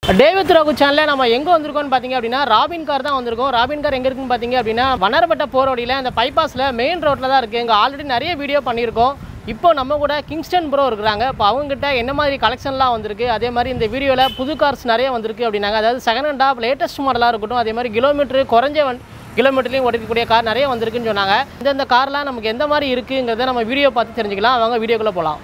டேவித் ரகு சேனலில் நம்ம எங்கே வந்திருக்கோம்னு பார்த்தீங்க அப்படின்னா ராபின் கார் தான் வந்திருக்கோம் ராபின் கார் எங்கே இருக்குன்னு பார்த்தீங்க அப்படின்னா வண்ணாரப்பட்ட போகிற வழியில் அந்த பைபாஸில் மெயின் ரோட்டில் தான் இருக்குது இங்கே ஆல்ரெடி நிறைய வீடியோ பண்ணியிருக்கோம் இப்போ நம்ம கூட கிங்ஸ்டன் ப்ரோ இருக்கிறாங்க இப்போ அவங்ககிட்ட என்ன மாதிரி கலெக்ஷன்லாம் வந்திருக்கு அதே மாதிரி இந்த வீடியோவில் புது கார்ஸ் நிறைய வந்திருக்கு அப்படின்னாங்க அதாவது செகண்ட் ஹேண்டாக லேட்டஸ்ட் மாடலாக இருக்கட்டும் அதே மாதிரி கிலோமீட்டர் குறைஞ்ச வண்டி கிலோமீட்டர்லையும் ஓடிக்கக்கூடிய கார் நிறைய வந்திருக்குன்னு சொன்னாங்க இந்தந்த கார்லாம் நமக்கு எந்த மாதிரி இருக்குங்கிறத நம்ம வீடியோ பார்த்து தெரிஞ்சுக்கலாம் அவங்க வீடியோக்குள்ளே போகலாம்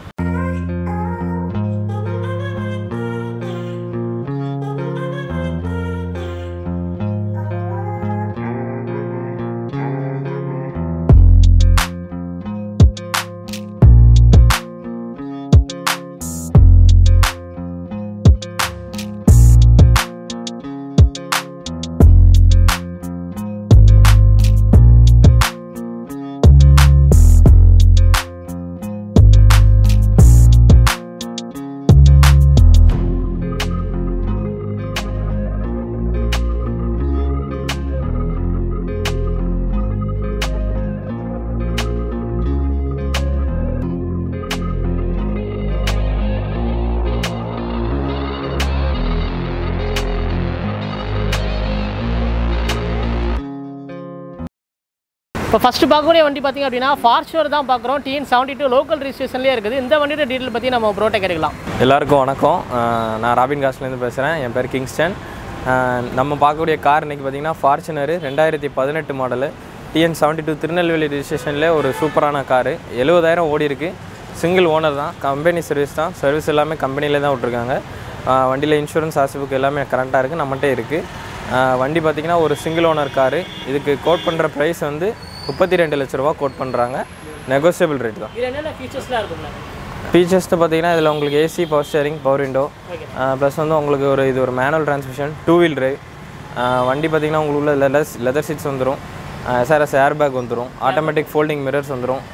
இப்போ ஃபஸ்ட்டு பார்க்கக்கூடிய வண்டி பார்த்தீங்க அப்படின்னா ஃபார்ச்சுனர் தான் பார்க்குறோம் டிஎன் செவன்ட்டி டூ லோக்கல் ரிஜிஸ்ட்ரேஷன்லேயே இருக்குது இந்த வண்டியோட டீட்டெயில் பற்றி நம்ம ப்ரோட்டை கேட்கலாம் எல்லாருக்கும் வணக்கம் அஹ் நான் ராபின் காஸ்லேருந்து பேசுகிறேன் என் பேர் கிங்ஸ்டன் அஹ் நம்ம பார்க்கக்கூடிய கார் இன்றைக்கி பார்த்தீங்கன்னா ஃபார்ச்சுனர் ரெண்டாயிரத்தி பதினெட்டு model TN seventy two Tirunelveli ரிஜிஸ்ட்ரேஷனில் ஒரு சூப்பரான காரு எழுபதாயிரம் ஓடி இருக்கு சிங்கிள் ஓனர் தான் கம்பெனி சர்வீஸ் தான் சர்வீஸ் எல்லாமே கம்பெனிலே தான் விட்ருக்காங்க அஹ் வண்டியில் இன்சூரன்ஸ் ஆர்சிபுக் எல்லாமே கரண்ட்டாக இருக்குது நம்மகிட்ட இருக்குது வண்டி பார்த்திங்கன்னா ஒரு சிங்கிள் ஓனர் காரு இதுக்கு கோட் பண்ணுற ப்ரைஸ் வந்து முப்பத்தி ரெண்டு லட்ச ரூபா கோட் பண்ணுறாங்க நெகோசியபிள் ரேட் தான் இது என்னென்ன ஃபீச்சர்ஸ்லாம் இருக்குங்க ஃபீச்சர்ஸ்ட்டு பார்த்தீங்கன்னா இதில் உங்களுக்கு AC power steering power window plus வந்து உங்களுக்கு ஒரு இது ஒரு manual transmission two wheel drive வண்டி பார்த்தீங்கன்னா உங்களுக்கு உள்ள லெதர் லெதர் சீட்ஸ் வந்துடும் எஸ்ஆர்எஸ் ஏர் பேக் வந்துடும் ஆட்டோமேட்டிக் ஃபோல்டிங் மிரர்ஸ் வந்துடும்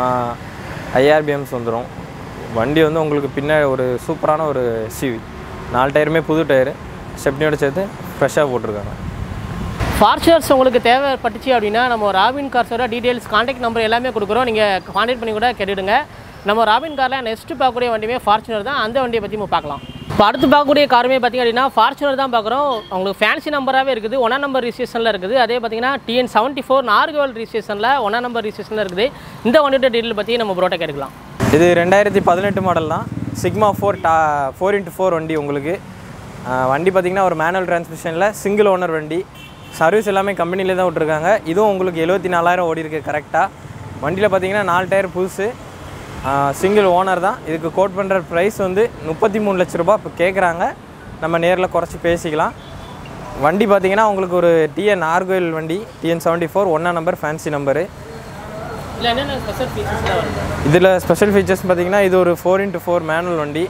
ஐஆர்பிஎம்ஸ் வந்துடும் வண்டி வந்து உங்களுக்கு பின்னாடி ஒரு சூப்பரான ஒரு எஸ்யூவி நாலு டயருமே புது டயரு ஸ்டெப்னியோட சேர்த்து ஃப்ரெஷ்ஷாக போட்டிருக்காங்க ஃபார்ச்சுனர்ஸ் உங்களுக்கு தேவைப்பட்டுச்சு அப்படின்னா நம்ம ராபின் கார்ஸோட டீடைல்ஸ் காண்டாக்ட் நம்பர் எல்லாமே கொடுக்குறோம் நீங்கள் காண்டாக்ட் பண்ணி கூட கேட்டுடுங்க நம்ம ராபின் காரில் நெக்ஸ்ட்டு பார்க்கக்கூடிய வண்டியுமே ஃபார்ச்சுனர் தான் அந்த வண்டியை பற்றி நம்ம பார்க்கலாம் இப்போ அடுத்து பார்க்கக்கூடிய காருமே பார்த்திங்க அப்படின்னா ஃபார்ச்சுனர் தான் பார்க்குறோம் உங்களுக்கு ஃபேன்சி நம்பராகவே இருக்குது ஒன்றா நம்பர் ரிஜிஸ்ட்ரேஷனில் இருக்குது அதே பார்த்தீங்கன்னா டிஎன் செவன்ட்டி ஃபோர் நார்கோல் ரிஜிஸ்ட்ரேஷனில் ஒன்றா நம்பர் ரிஜிஸ்ட்ரேஷனில் இருக்குது இந்த வண்டியோட டீட்டெயில் பற்றி நம்ம ப்ரோட்டை கேட்டுக்கலாம் இது ரெண்டாயிரத்தி பதினெட்டு மாடல் தான் சிக்மா ஃபோர் டா ஃபோர் இன்ட்டு ஃபோர் வண்டி உங்களுக்கு அஹ் வண்டி பார்த்திங்கன்னா ஒரு மேனுவல் டிரான்ஸ்மிஷனில் சிங்கிள் ஓனர் வண்டி சர்வீஸ் எல்லாமே கம்பெனிலே தான் விட்ருக்காங்க இதுவும் உங்களுக்கு எழுபத்தி நாலாயிரம் ஓடி இருக்கு கரெக்டாக வண்டியில் பார்த்தீங்கன்னா நாலு டயர் புதுசு சிங்கிள் ஓனர் தான் இதுக்கு கோட் பண்ணுற ப்ரைஸ் வந்து முப்பத்தி மூணு லட்ச ரூபா இப்போ கேட்குறாங்க நம்ம நேரில் குறைச்சி பேசிக்கலாம் வண்டி பார்த்தீங்கன்னா உங்களுக்கு ஒரு டிஎன் ஆர்கோயில் வண்டி டிஎன் செவன்ட்டி ஃபோர் ஒன்றா நம்பர் ஃபேன்சி நம்பரு இல்லை என்னென்ன ஸ்பெஷல் ஃபீச்சர்ஸ்லாம் வருது இதில் ஸ்பெஷல் ஃபீச்சர்ஸ் பார்த்தீங்கன்னா இது ஒரு ஃபோர் இன்ட்டு ஃபோர் மேனுவல் வண்டி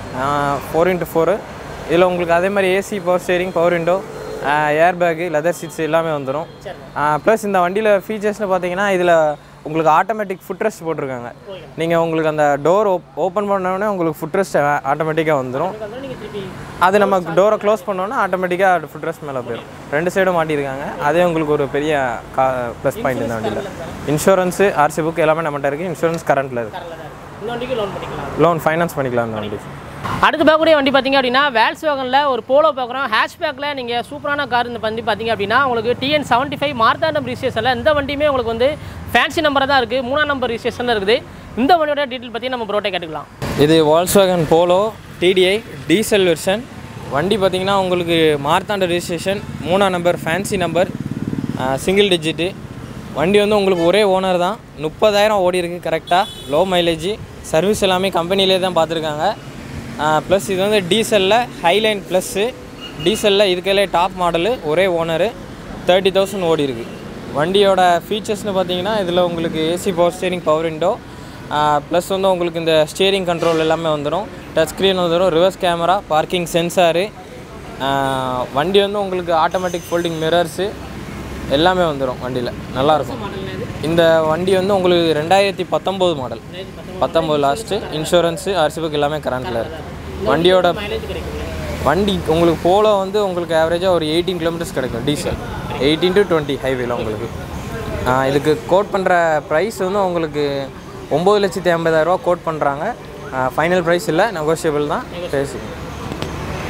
ஃபோர் இன்ட்டு ஃபோரு இதில் உங்களுக்கு அதே மாதிரி AC power steering power window air bag leather seats எல்லாமே வந்துடும் ப்ளஸ் இந்த வண்டியில் ஃபீச்சர்ஸ்னு பார்த்தீங்கன்னா இதில் உங்களுக்கு ஆட்டோமேட்டிக் ஃபுட் ரெஸ்ட் போட்டிருக்காங்க நீங்கள் உங்களுக்கு அந்த டோர் ஓப்பன் பண்ணோடனே உங்களுக்கு ஃபுட் ரெஸ்ட் ஆட்டோமேட்டிக்காக வந்துடும் நீங்கள் திருப்பி அது நம்ம டோரை க்ளோஸ் பண்ணோன்னா ஆட்டோமேட்டிக்காக ஃபுட் ரெஸ்ட் மேலே போயிடும் ரெண்டு சைடும் மாட்டியிருக்காங்க அதே உங்களுக்கு ஒரு பெரிய கா ப்ளஸ் பாயிண்ட் இந்த வண்டியில் இன்சூரன்ஸு ஆர்சி புக் எல்லாமே நம்மகிட்ட இருக்குது இன்சூரன்ஸ் கரண்ட்டில் இருக்குது இந்த வண்டிக்கு லோன் பண்ணிக்கலாம் லோன் ஃபைனான்ஸ் பண்ணிக்கலாம் இந்த வண்டி அடுத்து பார்க்கக்கூடிய வண்டி பார்த்தீங்க அப்படின்னா வேல்ஸ் வேகனில் ஒரு போலோ பார்க்குறோம் ஹேஷ்பேக்கில் நீங்கள் சூப்பரான கார் இந்த வண்டி பார்த்தீங்க அப்படின்னா உங்களுக்கு டிஎன் செவன்ட்டி ஃபைவ் மார்த்தாண்டம் ரிஜிஸ்ட்ரேஷனில் இந்த வண்டியுமே உங்களுக்கு வந்து ஃபேன்சி நம்பர் தான் இருக்குது மூணாம் நம்பர் ரிஜிஸ்ட்ரேஷனில் இருக்குது இந்த வண்டியோட டீட்டெயில் பற்றி நம்ம ப்ரோட்டை கேட்டுக்கலாம் இது Volkswagen Polo TDI diesel version வண்டி பார்த்தீங்கன்னா உங்களுக்கு மார்த்தாண்ட ரெஜிஸ்ட்ரேஷன் மூணாம் number fancy number single digit வண்டி வந்து உங்களுக்கு ஒரே ஓனர் தான் முப்பதாயிரம் ஓடி இருக்குது கரெக்டாக லோ மைலேஜ் சர்வீஸ் எல்லாமே கம்பெனிலே தான் பார்த்துருக்காங்க ப்ளஸ் இது வந்து டீசலில் ஹைலைன் ப்ளஸ்ஸு டீசலில் இதுக்கெல்லாம் டாப் மாடலு ஒரே ஓனரு தேர்ட்டி தௌசண்ட் ஓடி இருக்குது வண்டியோட ஃபீச்சர்ஸ்னு பார்த்தீங்கன்னா இதில் உங்களுக்கு AC power steering power window plus வந்து உங்களுக்கு இந்த ஸ்டியரிங் கண்ட்ரோல் எல்லாமே வந்துடும் டச் ஸ்க்ரீன் வந்துடும் ரிவர்ஸ் கேமரா பார்க்கிங் சென்சாரு வண்டி வந்து உங்களுக்கு ஆட்டோமேட்டிக் ஃபோல்டிங் மிரர்ஸு எல்லாமே வந்துடும் வண்டியில் நல்லாயிருக்கும் இந்த வண்டி வந்து உங்களுக்கு ரெண்டாயிரத்தி பத்தொம்போது மாடல் பத்தொம்போது லாஸ்ட்டு இன்சூரன்ஸு ஆர்சி புக் எல்லாமே கரண்ட்டில் இருக்குது வண்டியோட மைலேஜ் கிடைக்கும் வண்டி உங்களுக்கு போலோ வந்து உங்களுக்கு ஆவரேஜாக ஒரு எயிட்டீன் கிலோமீட்டர்ஸ் கிடைக்கும் டீசல் எயிட்டீன் டு டுவெண்ட்டி ஹைவேல உங்களுக்கு ஆ, இதுக்கு கோட் பண்ணுற ப்ரைஸ் வந்து உங்களுக்கு ஒம்பது லட்சத்தி ஐம்பதாயிரரூவா கோட் பண்ணுறாங்க ஃபைனல் ப்ரைஸ் இல்லை நெகோஷியபிள் தான் பேசி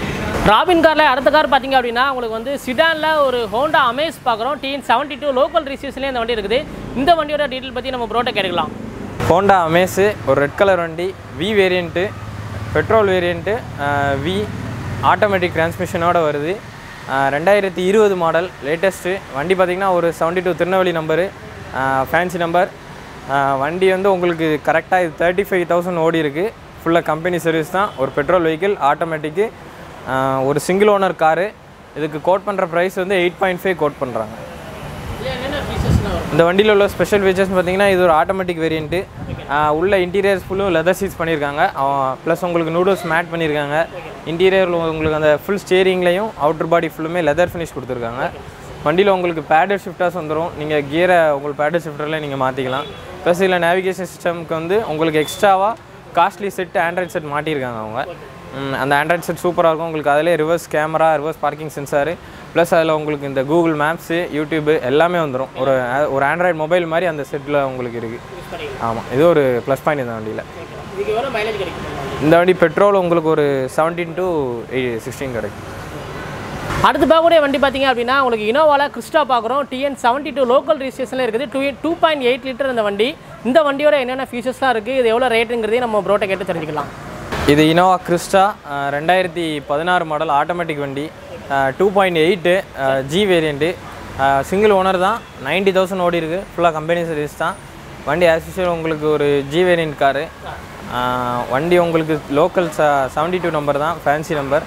ராபின் காரில் அடுத்த கார் பார்த்தீங்க அப்படின்னா உங்களுக்கு வந்து சிடானில் ஒரு ஹோண்டா அமேஸ் பார்க்குறோம் டிஎன் செவன்ட்டி டூ லோக்கல் ரிசீவ்ஸ்லேயே இந்த வண்டி இருக்குது இந்த வண்டியோட டீட்டெயில் பற்றி நம்ம ப்ரோட்டை கேட்டுக்கலாம் ஹோண்டா அமேஸு ஒரு ரெட் கலர் வண்டி V variant petrol variant V automatic டிரான்ஸ்மிஷனோட வருது அஹ், ரெண்டாயிரத்தி இருபது மாடல் லேட்டஸ்ட்டு வண்டி பார்த்திங்கன்னா ஒரு seventy two Tirunelveli number fancy number வண்டி வந்து உங்களுக்கு கரெக்டாக இது தேர்ட்டி ஃபைவ் தௌசண்ட் ஓடி இருக்குது ஃபுல்லாக கம்பெனி சர்வீஸ் தான் ஒரு பெட்ரோல் வெஹிக்கிள் ஆட்டோமேட்டிக்கு ஒரு சிங்கிள் ஓனர் காரு இதுக்கு கோட் பண்ணுற ப்ரைஸ் வந்து எயிட் பாயிண்ட் ஃபைவ் கோட் பண்ணுறாங்க என்னென்ன ஃபீச்சர்ஸ்லாம் வரும் இந்த வண்டியில் உள்ள ஸ்பெஷல் ஃபீச்சர்ஸ் பார்த்தீங்கன்னா இது ஒரு ஆட்டோமேட்டிக் வேரியண்ட்டு உள்ள இன்டீரியர்ஸ் ஃபுல்லும் லெதர் சீட்ஸ் பண்ணியிருக்காங்க ப்ளஸ் உங்களுக்கு நூடுல்ஸ் மேட் பண்ணியிருக்காங்க இன்டீரியரில் உங்களுக்கு அந்த ஃபுல் ஸ்டேரிங்லேயும் அவுட்டர் பாடி ஃபுல்லுமே லெதர் ஃபினிஷ் கொடுத்துருக்காங்க வண்டியில் உங்களுக்கு பேடல் ஷிஃப்டர்ஸ் வந்துடும் நீங்கள் கியரை உங்களுக்கு பேடல் ஷிஃப்டரில் நீங்கள் மாற்றிக்கலாம் ப்ளஸ் இதில் நேவிகேஷன் சிஸ்டம்க்கு வந்து உங்களுக்கு எக்ஸ்ட்ராவாக காஸ்ட்லி செட் ஆண்ட்ராய்ட் செட் மாட்டியிருக்காங்க அவங்க ம், அந்த ஆண்ட்ராய்ட் செட் சூப்பராக இருக்கும் உங்களுக்கு அதிலே reverse camera reverse parking sensor plus அதில் உங்களுக்கு இந்த கூகுள் மேப்ஸு யூடியூப்பு எல்லாமே வந்துடும் ஒரு ஒரு ஆண்ட்ராய்டு மொபைல் மாதிரி அந்த செட்டில் உங்களுக்கு இருக்குது யூஸ் பண்ணிக்கலாம் ஆமாம் இது ஒரு ப்ளஸ் பாயிண்ட் இந்த வண்டியில் இதுக்கு எவ்வளோ மைலேஜ் கிடைக்கும் இந்த வண்டி பெட்ரோல் உங்களுக்கு ஒரு செவன்டீன் டு சிக்ஸ்டீன் கிடைக்கும் அடுத்து பார்க்கக்கூடிய வண்டி பார்த்தீங்க அப்படின்னா உங்களுக்கு இனோவாவில் கிறிஸ்டா பார்க்குறோம் டிஎன் செவன்ட்டி டூ லோக்கல் ரிஜிஸ்ட்ரேஷனில் இருக்குது two two point eight litre இந்த வண்டி இந்த வண்டியோட என்னென்ன ஃபீச்சர்ஸ்லாம் இருக்குது இது எவ்வளோ ரேட்டுங்கிறதையும் நம்ம ப்ரோட்டை கேட்டு தெரிஞ்சுக்கலாம் இது இனோவா கிறிஸ்டா அஹ், ரெண்டாயிரத்தி பதினாறு மாடல் ஆட்டோமேட்டிக் வண்டி two point eight G variant single owner தான் நைன்ட்டி தௌசண்ட் ஓடி இருக்குது ஃபுல்லாக கம்பெனி சர்வீஸ் தான் வண்டி ஆஸ் யூஷுவல் உங்களுக்கு ஒரு ஜி வேரியண்ட் காரு வண்டி உங்களுக்கு லோக்கல் ச செவன்ட்டி டூ நம்பர் தான் ஃபேன்சி நம்பர்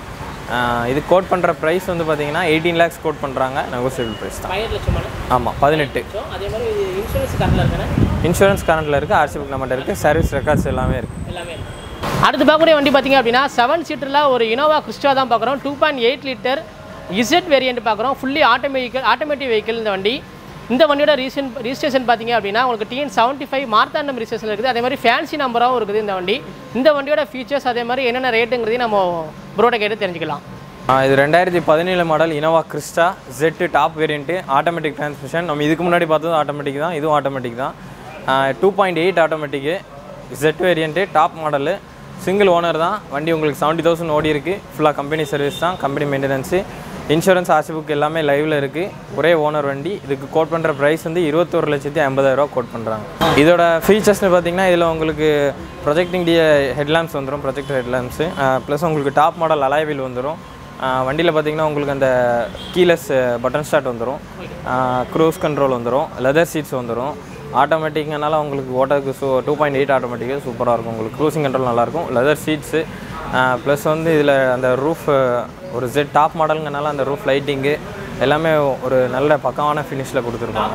இது கோட் பண்ணுற ப்ரைஸ் வந்து பார்த்தீங்கன்னா எயிட்டீன் லேக்ஸ் கோட் பண்ணுறாங்க நெகோசியபிள் ப்ரைஸ் தான் பதினெட்டு லட்சம் மேடம் ஆமாம் பதினெட்டு அதே மாதிரி இது இன்சூரன்ஸ் கரண்டில் இருக்கானே இன்சூரன்ஸ் கரண்டில் இருக்குது ஆர்சி புக் நம்மகிட்ட இருக்குது சர்வீஸ் ரெக்கார்ட்ஸ் எல்லாமே இருக்குது எல்லாமே அடுத்து பார்க்கக்கூடிய வண்டி பார்த்தீங்க அப்படின்னா செவன் சீட்டரில் ஒரு இனோவா கிறிஸ்டா தான் பார்க்குறோம் two point eight litre Z variant பார்க்குறோம் ஃபுல்லி ஆட்டோமேட்டிக்கல் ஆட்டோமேட்டிக் வெஹிக்கிள் இந்த வண்டி இந்த வண்டியோட ரீசன் ரிஜிஸ்ட்ரேஷன் பார்த்தீங்க அப்படின்னா உங்களுக்கு TN seventy five Marthandam registration இருக்குது அதே மாதிரி ஃபேன்சி நம்பராகவும் இருக்குது இந்த வண்டி இந்த வண்டியோட ஃபீச்சர்ஸ் அதே மாதிரி என்னென்ன ரேட்டுங்கிறதையும் நம்ம ப்ரோட கேட்டு தெரிஞ்சுக்கலாம் ஆ, இது ரெண்டாயிரத்தி பதினேழு model Innova Crysta Z top variant automatic transmission நம்ம இதுக்கு முன்னாடி பார்த்தது ஆட்டோமேட்டிக் தான் இதுவும் ஆட்டோமேட்டிக் தான் two point eight automatic Z variant top model single owner தான் வண்டி உங்களுக்கு செவன்ட்டி தௌசண்ட் ஓடி இருக்குது ஃபுல்லாக கம்பெனி சர்வீஸ் தான் company maintenance insurance RC book எல்லாமே லைவில் இருக்குது ஒரே ஓனர் வண்டி இதுக்கு கோட் பண்ணுற ப்ரைஸ் வந்து இருபத்தொரு லட்சத்தி ஐம்பதாயிரரூவா கோட் பண்ணுறாங்க இதோட ஃபீச்சர்ஸ்னு பார்த்தீங்கன்னா இதில் உங்களுக்கு ப்ரொஜெக்டிங் டி ஹெட்லாம்ப்ஸ் வந்துடும் ப்ரொஜெக்டர் ஹெட்லாம்ப்ஸு ப்ளஸ் உங்களுக்கு டாப் மாடல் அலாய்வில் வந்துடும் வண்டியில் பார்த்தீங்கன்னா உங்களுக்கு அந்த கீலெஸ் பட்டன் ஸ்டார்ட் வந்துடும் க்ரூஸ் கண்ட்ரோல் வந்துடும் லெதர் சீட்ஸ் வந்துடும் ஆட்டோமேட்டிக்னால உங்களுக்கு ஓட்டருக்கு ஸோ டூ பாயிண்ட் எயிட் ஆட்டோமேட்டிக்கு சூப்பராக இருக்கும் உங்களுக்கு க்ரூசிங் கண்ட்ரோல் நல்லாயிருக்கும் லெதர் சீட்ஸு ப்ளஸ் வந்து இதில் அந்த ரூஃப் ஒரு ஜெட் டாப் மாடலுங்கனால அந்த ரூஃப் லைட்டிங்கு எல்லாமே ஒரு நல்ல பக்கமான ஃபினிஷில் கொடுத்துருப்பாங்க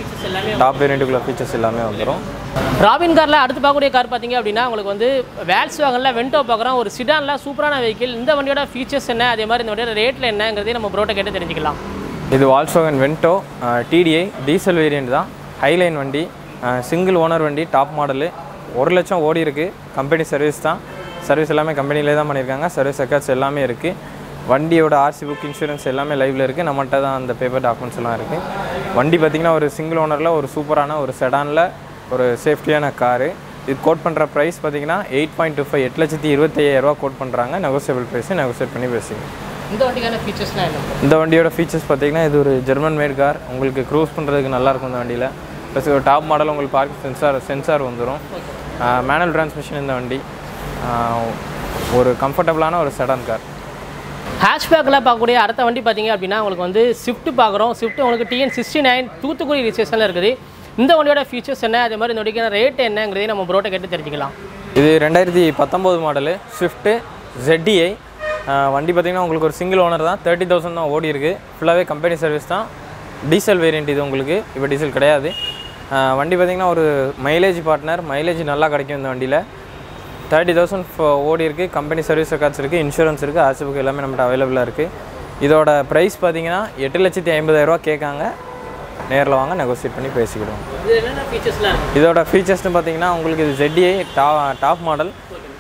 டாப் வேரியண்ட்டுக்குள்ள ஃபீச்சர்ஸ் எல்லாமே வந்துடும் ராபின் காரில் அடுத்து பார்க்கக்கூடிய கார் பார்த்தீங்க அப்படின்னா உங்களுக்கு வந்து வேல்ஸ் வாகனில் வென்டோ பார்க்குறோம் ஒரு சிடானில் சூப்பரான வெஹிக்கிள் இந்த வண்டியோட ஃபீச்சர்ஸ் என்ன அதே மாதிரி இந்த வண்டியோட ரேட்டில் என்னங்கிறதையும் நம்ம ப்ரோட்டை கேட்டு தெரிஞ்சுக்கலாம் இது Volkswagen Vento TDI diesel variant தான் ஹைலைன் வண்டி சிங்கிள் ஓனர் வண்டி டாப் மாடலு ஒரு லட்சம் ஓடி இருக்குது கம்பெனி சர்வீஸ் தான் சர்வீஸ் எல்லாமே கம்பெனிலே தான் பண்ணியிருக்காங்க சர்வீஸ் ரெக்கார்ட்ஸ் எல்லாமே இருக்குது வண்டியோட ஆர்சி புக் இன்சூரன்ஸ் எல்லாமே லைவில் இருக்குது நம்மகிட்ட தான் அந்த பேப்பர் டாக்குமெண்ட்ஸ் எல்லாம் இருக்குது வண்டி பார்த்திங்கன்னா ஒரு சிங்கிள் ஓனரில் ஒரு சூப்பரான ஒரு செடானில் ஒரு சேஃப்டியான காரு இது கோட் பண்ணுற ப்ரைஸ் பார்த்தீங்கன்னா எயிட் பாயிண்ட் டூ ஃபைவ் எட்டு லட்சத்தி இருபத்தையாயிரரூவா கோட் பண்ணுறாங்க நெகோசியபிள் ப்ரைஸ் நெகோசியேட் பண்ணி பேசுங்க இந்த வண்டிக்கான ஃபீச்சர்ஸ்லாம் என்ன இந்த வண்டியோட ஃபீச்சர்ஸ் பார்த்தீங்கன்னா இது ஒரு ஜெர்மன் மேட் கார் உங்களுக்கு க்ரூஸ் பண்ணுறதுக்கு நல்லாயிருக்கும் இந்த வண்டியில் ப்ளஸ் ஒரு டாப் மாடல் உங்களுக்கு பார்க்க சென்சார் சென்சார் வந்துடும் மேனுவல் டிரான்ஸ்மிஷன் இந்த வண்டி ஆஹ் ஒரு கம்ஃபர்டபுளான ஒரு செடான் கார் ஹேஷ்பேக்கில் பார்க்கக்கூடிய அடுத்த வண்டி பார்த்தீங்க அப்படின்னா உங்களுக்கு வந்து ஸ்விஃப்ட் பார்க்குறோம் ஸ்விஃப்ட் உங்களுக்கு டிஎன் சிக்ஸ்டி நைன் தூத்துக்குடி ரிஜிஸ்ட்ரேஷனில் இருக்குது இந்த வண்டியோட ஃபீச்சர்ஸ் என்ன அதே மாதிரி இந்த வண்டிக்கான ரேட் என்னங்கிறதையும் நம்ம ப்ரோட்டை கேட்டு தெரிஞ்சுக்கலாம் இது ரெண்டாயிரத்தி பத்தொம்போது மாடலு ஸ்விஃப்ட்டு ZDI ஆஹ் வண்டி பார்த்தீங்கன்னா உங்களுக்கு ஒரு சிங்கிள் ஓனர் தான் தேர்ட்டி தௌசண்ட் தான் ஓடி இருக்குது ஃபுல்லாகவே கம்பெனி சர்வீஸ் தான் டீசல் வேரியண்ட் இது உங்களுக்கு இப்போ டீசல் கிடையாது ஆஹ் வண்டி பார்த்தீங்கன்னா ஒரு மைலேஜ் பார்ட்னர் மைலேஜ் நல்லா கிடைக்கும் இந்த வண்டியில் தேர்ட்டி தௌசண்ட் ஓடி இருக்குது கம்பெனி சர்வீஸ் ரெக்கார்ட்ஸ் இருக்குது இன்சூரன்ஸ் இருக்குது ஆர்சி புக் எல்லாமே நம்மகிட்ட அவைலபிளாக இருக்குது இதோட ப்ரைஸ் பார்த்தீங்கன்னா எட்டு லட்சத்தி ஐம்பதாயிரரூவா கேட்காங்க நேரில் வாங்க நெகோசியேட் பண்ணி பேசிக்கிடுவோம் இது என்னென்ன ஃபீச்சர்ஸ்லாம் இருக்குது இதோட ஃபீச்சர்ஸ்னு பார்த்தீங்கன்னா உங்களுக்கு இது ZDI டா டாப் மாடல்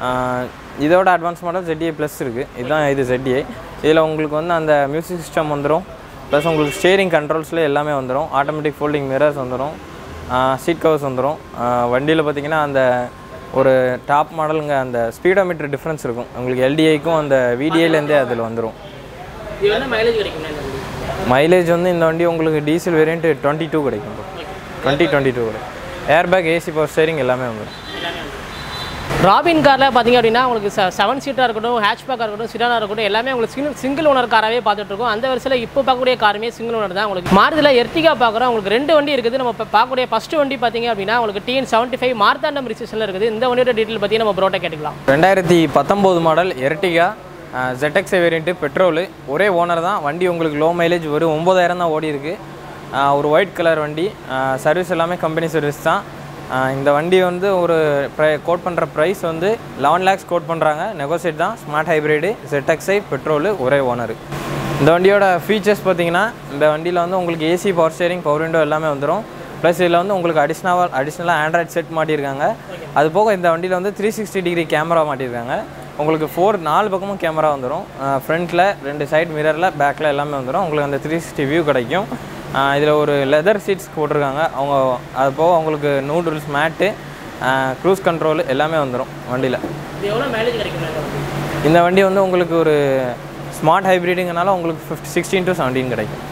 இதோட அட்வான்ஸ் மாடல் ZDI ப்ளஸ் இருக்குது இதுதான் இது ZDI இதில் உங்களுக்கு வந்து அந்த மியூசிக் சிஸ்டம் வந்துடும் ப்ளஸ் உங்களுக்கு ஸ்டேரிங் கண்ட்ரோல்ஸில் எல்லாமே வந்துடும் ஆட்டோமேட்டிக் ஃபோல்டிங் மிரர்ஸ் வந்துடும் சீட் கவர்ஸ் வந்துடும் வண்டியில் பார்த்தீங்கன்னா அந்த ஒரு டாப் மாடலுங்க அந்த ஸ்பீடோமீட்டர் டிஃப்ரென்ஸ் இருக்கும் உங்களுக்கு எல்டிஐக்கும் அந்த விடிஐலேருந்தே அதில் வந்துடும் இது என்ன மைலேஜ் கிடைக்கும்ண்ணா இந்த வண்டி மைலேஜ் வந்து இந்த வண்டி உங்களுக்கு டீசல் வேரியண்ட் டுவெண்ட்டி டூ கிடைக்கும் டுவெண்ட்டி டுவெண்ட்டி டூ கிடைக்கும் air bag AC power steering எல்லாமே வந்துடும் ராபின் காரில் பார்த்தீங்க அப்படின்னா உங்களுக்கு செவன் சீட்டாக இருக்கட்டும் ஹேட்ச்பேக்காக இருக்கட்டும் சிடானாக இருக்கட்டும் எல்லாமே உங்களுக்கு சிங்கிள் சிங்கிள் ஓனர் காராகவே பார்த்துட்டு இருக்கோம் அந்த வரிசையில் இப்போ பார்க்கக்கூடிய காருமே சிங்கிள் ஓனர் தான் உங்களுக்கு மாருதியில் எர்டிகா பார்க்குறோம் உங்களுக்கு ரெண்டு வண்டி இருக்குது நம்ம இப்போ பார்க்கக்கூடிய ஃபஸ்ட் வண்டி பார்த்தீங்க அப்படின்னா உங்களுக்கு டிஎன் செவன்ட்டி ஃபைவ் மார்த்தாண்டம் ரிசேஷனில் இருக்குது இந்த வண்டியோட டீட்டெயில் பற்றி நம்ம ப்ரோட்டை கேட்டுக்கலாம் ரெண்டாயிரத்தி பத்தொம்போது model Ertiga ZX variant petrol ஒரே ஓனர் தான் வண்டி உங்களுக்கு லோ மைலேஜ் ஒரு ஒம்பதாயிரம் தான் ஓடி இருக்கு ஆஹ் ஒரு ஒயிட் கலர் வண்டி சர்வீஸ் எல்லாமே கம்பெனி சர்வீஸ் தான் ஆஹ் இந்த வண்டி வந்து ஒரு ப்ரை கோட் பண்ணுற ப்ரைஸ் வந்து லெவன் லேக்ஸ் கோட் பண்ணுறாங்க நெகோசியேட் தான் ஸ்மார்ட் ஹைப்ரிடு ZXi பெட்ரோலு ஒரே ஓனர் இந்த வண்டியோட ஃபீச்சர்ஸ் பார்த்தீங்கன்னா இந்த வண்டியில் வந்து உங்களுக்கு AC power steering power window எல்லாமே வந்துடும் ப்ளஸ் இதில் வந்து உங்களுக்கு அடிஷ்னலாக அடிஷ்னலாக ஆண்ட்ராய்ட் செட் மாட்டியிருக்காங்க அது போக இந்த வண்டியில் வந்து த்ரீ சிக்ஸ்டி டிகிரி கேமரா மாட்டியிருக்காங்க உங்களுக்கு ஃபோர் நாலு பக்கமும் கேமரா வந்துடும் ஃப்ரண்ட்டில் ரெண்டு சைடு மிரரில் பேக்கில் எல்லாமே வந்துடும் உங்களுக்கு அந்த த்ரீ சிக்ஸ்டி வியூ கிடைக்கும் இதில் ஒரு லெதர் சீட்ஸ் போட்டிருக்காங்க அவங்க அது போக உங்களுக்கு நூடுல்ஸ் மேட்டு க்ரூஸ் கண்ட்ரோல் எல்லாமே வந்துடும் வண்டியில் இது எவ்வளோ மைலேஜ் கிடைக்கும் இந்த வண்டி இந்த வண்டி வந்து உங்களுக்கு ஒரு ஸ்மார்ட் ஹைப்ரிடுங்கனால உங்களுக்கு ஃபிஃப்டி சிக்ஸ்டீன் டு செவன்டீன் கிடைக்கும்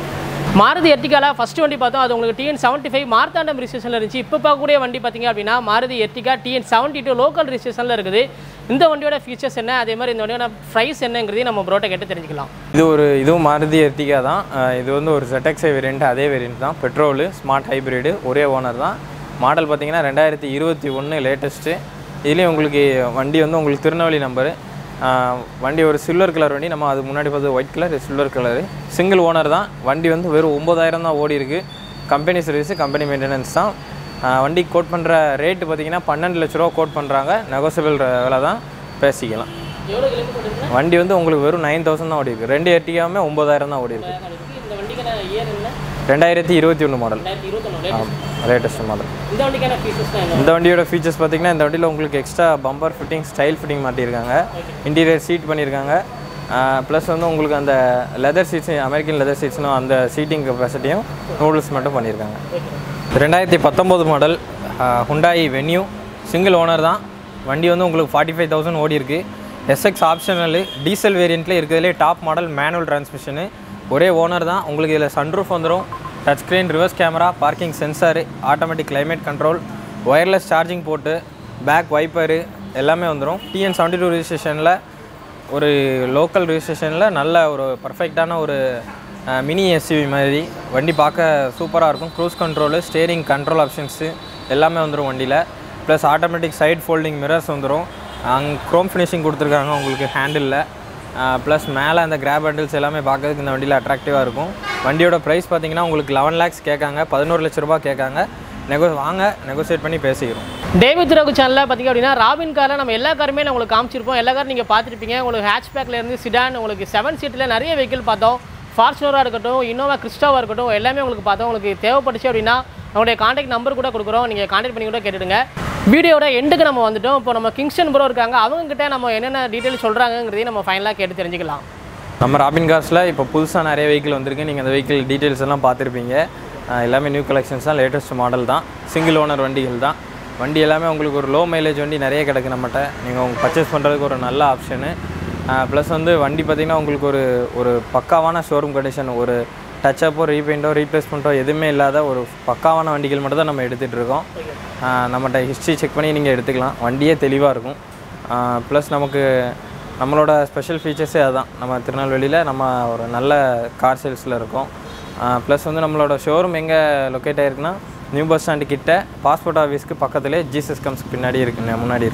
மாருதி எர்டிகால ஃபர்ஸ்ட் வண்டி பார்த்தோம் அது உங்களுக்கு டிஎன் செவன்ட்டி ஃபைவ் மார்த்தாண்டம் ரிஜிஸ்ட்ரேஷனில் இருந்துச்சு இப்போ பார்க்கக்கூடிய வண்டி பார்த்தீங்க அப்படின்னா Maruti Ertiga TN seventy two local ரிஜிஸ்ட்ரேஷனில் இருக்குது இந்த வண்டியோட ஃபீச்சர்ஸ் என்ன அதே மாதிரி இந்த வண்டியோட ப்ரைஸ் என்னங்கிறதையும் நம்ம ப்ரோட்டை கேட்டு தெரிஞ்சுக்கலாம் இது ஒரு இதுவும் மாருதி எர்டிகா தான் அஹ் இது வந்து ஒரு ZXi வேரியண்ட் அதே வேரியண்ட் தான் பெட்ரோலு ஸ்மார்ட் ஹைப்ரிடு ஒரே ஓனர் தான் மாடல் பார்த்தீங்கன்னா ரெண்டாயிரத்தி இருபத்தி ஒன்று லேட்டஸ்ட்டு இதுலேயும் உங்களுக்கு வண்டி வந்து உங்களுக்கு திருநெல்வேலி நம்பரு வண்டி ஒரு சில்வர் கலர் வண்டி நம்ம அது முன்னாடி பார்த்து white colour silver colour single owner தான் வண்டி வந்து வெறும் ஒம்பதாயிரம் தான் ஓடி இருக்கு கம்பெனி சர்வீஸு கம்பெனி மெயின்டெனன்ஸ் தான் அஹ் வண்டி கோட் பண்ணுற ரேட்டு பார்த்தீங்கன்னா பன்னெண்டு லட்ச ரூபா கோட் பண்ணுறாங்க நெகோசியபிள் விலை தான் பேசிக்கலாம் எவ்வளோ கிலோமீட்டர் வண்டி வந்து உங்களுக்கு வெறும் நைன் தௌசண்ட் தான் ஓடி இருக்கு ரெண்டு எர்டிகாவுமே ஒம்பதாயிரம் தான் ஓடி இருக்கு இந்த வண்டிக்கான இயர் என்ன ரெண்டாயிரத்தி இருபத்தி ஒன்று மாடல் ரெண்டாயிரத்தி இருபத்தொன்னு லேட்டஸ்ட் மாடல் இந்த வண்டிக்கான ஃபீச்சர்ஸ் தான் என்ன இந்த வண்டியோட ஃபீச்சர்ஸ் பார்த்தீங்கன்னா இந்த வண்டியில் உங்களுக்கு extra bumper fitting style fitting மாட்டியிருக்காங்க இன்டீரியர் சீட் பண்ணியிருக்காங்க ப்ளஸ் வந்து உங்களுக்கு அந்த லெதர் சீட்ஸ் அமெரிக்கன் லெதர் சீட்ஸ்னும் அந்த சீட்டிங் கெப்பாசிட்டியும் நூடுல்ஸ் மட்டும் பண்ணியிருக்காங்க ரெண்டாயிரத்தி பத்தொம்போது model Hyundai Venue single owner தான் வண்டி வந்து உங்களுக்கு ஃபார்ட்டி ஃபைவ் தௌசண்ட் ஓடி இருக்கு எஸ்எக்ஸ் ஆப்ஷனல் டீசல் வேரியண்ட்டில் இருக்கிறதுலே டாப் மாடல் மேனுவல் டிரான்ஸ்மிஷனு ஒரே ஓனர் தான் உங்களுக்கு இதில் சன்ரூஃப் வந்துடும் touch screen reverse camera parking sensor automatic climate control wireless charging போட்டு பேக் வைப்பரு எல்லாமே வந்துடும் டிஎன் செவன்ட்டி டூ ரிஜிஸ்ட்ரேஷனில் ஒரு லோக்கல் ரிஜிஸ்ட்ரேஷனில் நல்ல ஒரு பர்ஃபெக்டான ஒரு மினி எஸ்யூவி மாதிரி வண்டி பார்க்க சூப்பராக இருக்கும் cruise control steering control options எல்லாமே வந்துடும் வண்டியில் plus automatic side folding mirrors வந்துடும் அங்கே க்ரோம் ஃபினிஷிங் கொடுத்துருக்காங்க உங்களுக்கு ஹேண்டிலில் ப்ளஸ் மேலே அந்த கிராப் ஹேண்டில்ஸ் எல்லாமே பார்க்கறதுக்கு இந்த வண்டியில் அட்ராக்டிவாக இருக்கும் வண்டியோட ப்ரைஸ் பார்த்தீங்கன்னா உங்களுக்கு லெவன் லேக்ஸ் கேட்காங்க பதினோரு லட்ச ரூபாய் கேட்காங்க நெகோ வாங்க நெகோசியேட் பண்ணி பேசிக்கிறோம் டேவிட் ரகு சேனலில் பார்த்தீங்க அப்படின்னா ராபின் காரில் நம்ம எல்லா காருமே நான் உங்களுக்கு காமிச்சிருப்போம் எல்லா காரும் நீங்கள் பார்த்துருப்பீங்க உங்களுக்கு ஹேட்ச்பேக்கில் இருந்து சிடான் உங்களுக்கு செவன் சீட்டில் நிறைய வெஹிக்கிள் பார்த்தோம் ஃபார்ச்சுனராக இருக்கட்டும் இன்னோவா கிறிஸ்டாவாக இருக்கட்டும் எல்லாமே உங்களுக்கு பார்த்தோம் உங்களுக்கு தேவைப்பட்டுச்சு அப்படின்னா அவங்களுடைய காண்டாக்ட் நம்பர் கூட கொடுக்குறோம் நீங்கள் காண்டாக்ட் பண்ணி கூட கேட்டுடுங்க வீடியோட எண்டுக்கு நம்ம வந்துட்டோம் இப்போ நம்ம கிங்ஸ்டன் ப்ரோ இருக்காங்க அவங்க கிட்ட நம்ம என்னென்ன டீட்டெயில் சொல்கிறாங்கிறதையும் நம்ம ஃபைனலாக கேட்டு தெரிஞ்சுக்கலாம் நம்ம ராபின் கார்ஸில் இப்போ புதுசாக நிறைய வெஹிக்கிள் வந்திருக்கு நீங்கள் அந்த வெஹிக்கிள் டீட்டெயில்ஸ் எல்லாம் பார்த்துருப்பீங்க அஹ் எல்லாமே நியூ கலெக்ஷன்ஸ் தான் லேட்டஸ்ட் மாடல் தான் சிங்கிள் ஓனர் வண்டிகள் தான் வண்டி எல்லாமே உங்களுக்கு ஒரு லோ மைலேஜ் வண்டி நிறைய கிடக்கு நம்மகிட்ட நீங்கள் உங்க பர்ச்சேஸ் பண்ணுறதுக்கு ஒரு நல்ல ஆப்ஷனு ப்ளஸ் வந்து வண்டி பார்த்திங்கன்னா உங்களுக்கு ஒரு ஒரு பக்காவான ஷோரூம் கண்டிஷன் ஒரு டச்சப்போ ரீபெயிண்டோ ரீப்ளேஸ்மெண்ட்டோ எதுவுமே இல்லாத ஒரு பக்காவான வண்டிகள் மட்டும் தான் நம்ம எடுத்துகிட்டு இருக்கோம் அஹ் நம்மகிட்ட ஹிஸ்ட்ரி செக் பண்ணி நீங்கள் எடுத்துக்கலாம் வண்டியே தெளிவாக இருக்கும் ப்ளஸ் நமக்கு நம்மளோட ஸ்பெஷல் ஃபீச்சர்ஸே அதுதான் நம்ம திருநெல்வேலியில் நம்ம ஒரு நல்ல கார் சேல்ஸில் இருக்கோம் ப்ளஸ் வந்து நம்மளோட ஷோரூம் எங்கே லொக்கேட் ஆகிருக்குன்னா நியூ பஸ் ஸ்டாண்டு கிட்ட பாஸ்போர்ட் ஆஃபீஸ்க்கு பக்கத்துலேயே ஜீசஸ் கம்ஸ்க்கு பின்னாடி இருக்கு முன்னாடி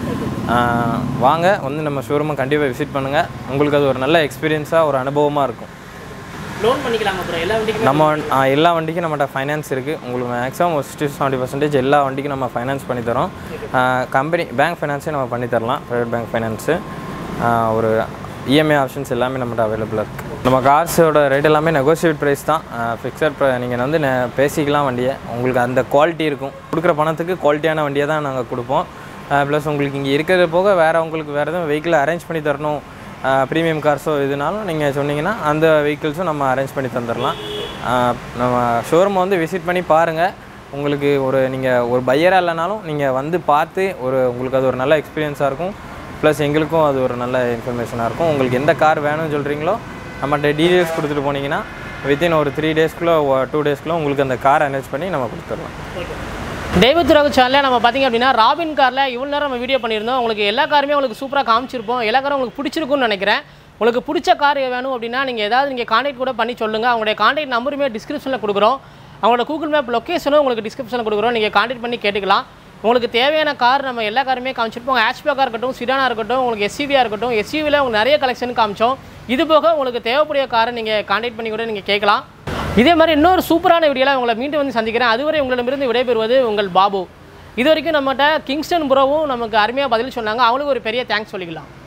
இருக்குது வாங்க வந்து நம்ம ஷோரூமை கண்டிப்பாக விசிட் பண்ணுங்கள் உங்களுக்கு அது ஒரு நல்ல எக்ஸ்பீரியன்ஸாக ஒரு அனுபவமாக இருக்கும் லோன் பண்ணிக்கலாம் அப்புறம் எல்லா வண்டிக்கும் நம்ம வண்- ஆ, எல்லா வண்டிக்கும் நம்மகிட்ட ஃபைனான்ஸ் இருக்குது உங்களுக்கு மேக்ஸிமம் ஒரு சிக்ஸ்டி செவன்ட்டி பர்சன்டேஜ் எல்லா வண்டிக்கும் நம்ம ஃபைனான்ஸ் பண்ணி தரோம் கம்பெனி பேங்க் ஃபைனான்ஸே நம்ம பண்ணி தரலாம் ப்ரைவேட் பேங்க் ஃபைனான்ஸு ஒரு இஎம்ஐ ஆப்ஷன்ஸ் எல்லாமே நம்மகிட்ட அவைலபிளாக இருக்குது நம்ம கார்ஸோட ரேட் எல்லாமே நெகோசியேட் ப்ரைஸ் தான் ஃபிக்ஸட் நீங்கள் வந்து நெ- பேசிக்கலாம் வண்டியை உங்களுக்கு அந்த குவாலிட்டி இருக்கும் கொடுக்குற பணத்துக்கு குவாலிட்டியான வண்டியை தான் நாங்கள் கொடுப்போம் ப்ளஸ் உங்களுக்கு இங்கே இருக்கிறது போக வேறு உங்களுக்கு வேறு எதுவும் வெஹிக்கிள் அரேஞ்ச் பண்ணி தரணும் ப்ரீமியம் கார்ஸோ எதுனாலும் நீங்கள் சொன்னீங்கன்னா அந்த வெஹிக்கிள்ஸும் நம்ம அரேஞ்ச் பண்ணி தந்துடலாம் ஆஹ் நம்ம ஷோரூமை வந்து விசிட் பண்ணி பாருங்கள் உங்களுக்கு ஒரு நீங்கள் ஒரு பையராக இல்லைனாலும் நீங்கள் வந்து பார்த்து ஒரு உங்களுக்கு அது ஒரு நல்ல எக்ஸ்பீரியன்ஸாக இருக்கும் ப்ளஸ் எங்களுக்கும் அது ஒரு நல்ல இன்ஃபர்மேஷனாக இருக்கும் உங்களுக்கு எந்த கார் வேணும்னு சொல்கிறீங்களோ நம்மகிட்ட டீட்டெயில்ஸ் கொடுத்துட்டு போனீங்கன்னா வித்தின் ஒரு த்ரீ டேஸ்க்குள்ளே டூ டேஸ்க்குள்ளே உங்களுக்கு அந்த கார் அரேஞ்ச் பண்ணி நம்ம கொடுத்துடலாம் டேவித் ரகு சேனலில் நம்ம பார்த்தீங்க அப்படின்னா ராபின் காரில் இவ்வளோ நேரம் நம்ம வீடியோ பண்ணியிருந்தோம் உங்களுக்கு எல்லா காருமே உங்களுக்கு சூப்பராக காமிச்சிருப்போம் எல்லா காரும் உங்களுக்கு பிடிச்சிருக்கும்னு நினைக்கிறேன் உங்களுக்கு பிடிச்ச கார் வேணும் அப்படின்னா நீங்கள் ஏதாவது நீங்கள் காண்டாக்ட் கூட பண்ணி சொல்லுங்கள் அவங்களுடைய காண்டாக்ட் நம்பருமே டிஸ்கிரிப்ஷனில் கொடுக்குறோம் அவங்களோட கூகுள் மேப் லொக்கேஷனும் உங்களுக்கு டிஸ்கிரிப்ஷனில் கொடுக்குறோம் நீங்கள் காண்டாக்ட் பண்ணி கேட்டுக்கலாம் உங்களுக்கு தேவையான கார் நம்ம எல்லா காருமே காமிச்சிருப்போம் ஹேஷ்பேக்காக இருக்கட்டும் சிடானாக இருக்கட்டும் உங்களுக்கு எஸ்யூவியாக இருக்கட்டும் எஸ்யூவியில் உங்களுக்கு நிறைய கலெக்ஷன் காமிச்சோம் இது போக உங்களுக்கு தேவைப்படிய காரை நீங்கள் காண்டாக்ட் பண்ணி கூட நீங்கள் கேட்கலாம் இதே மாதிரி இன்னொரு சூப்பரான வீடியோவில் உங்களை மீண்டும் வந்து சந்திக்கிறேன் அதுவரை உங்களிடமிருந்து விடைபெறுவது உங்கள் பாபு இது வரைக்கும் நம்மகிட்ட கிங்ஸ்டன் ப்ரோவும் நமக்கு அருமையாக பதில் சொன்னாங்க அவங்களுக்கு ஒரு பெரிய தேங்க்ஸ் சொல்லிக்கலாம்